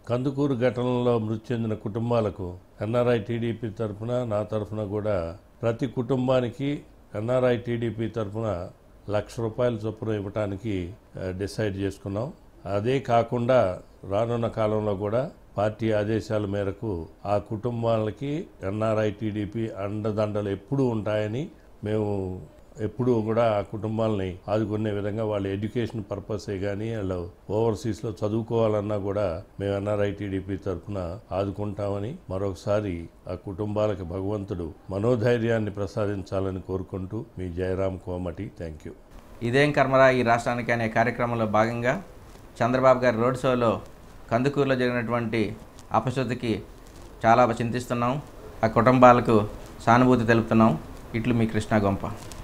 కందుకూరు ఘటనలో మృతి చెందిన కుటుంబాలకు ఎన్ఆర్ఐ టీడీపీ తరఫున నా తరఫున కూడా ప్రతి కుటుంబానికి ఎన్ఆర్ఐ టీడీపీ తరఫున లక్ష రూపాయల చొప్పున ఇవ్వటానికి ఆ, డిసైడ్ చేసుకున్నాం అదే కాకుండా రానున్న కాలంలో కూడా పార్టీ ఆదేశాల మేరకు ఆ కుటుంబాలకి ఎన్ఆర్ఐ టీడీపీ అండదండలు ఎప్పుడూ ఉంటాయని మేము ఎప్పుడూ కూడా ఆ కుటుంబాలని ఆదుకునే విధంగా వాళ్ళ ఎడ్యుకేషన్ పర్పసే కానీ వాళ్ళు ఓవర్సీస్లో చదువుకోవాలన్నా కూడా మేము ఎన్ఆర్ఐ టీడీపీ తరఫున ఆదుకుంటామని మరొకసారి ఆ కుటుంబాలకు భగవంతుడు మనోధైర్యాన్ని ప్రసాదించాలని కోరుకుంటూ మీ జయరాం కోమటి థ్యాంక్ యూ ఇదేం కర్మరా ఈ రాష్ట్రానికి అనే కార్యక్రమంలో భాగంగా చంద్రబాబు గారి రోడ్ షోలో కందుకూరులో జరిగినటువంటి అపశృతికి చాలా చింతిస్తున్నాం ఆ కుటుంబాలకు సానుభూతి తెలుపుతున్నాం ఇట్లు మీ కృష్ణ గొంప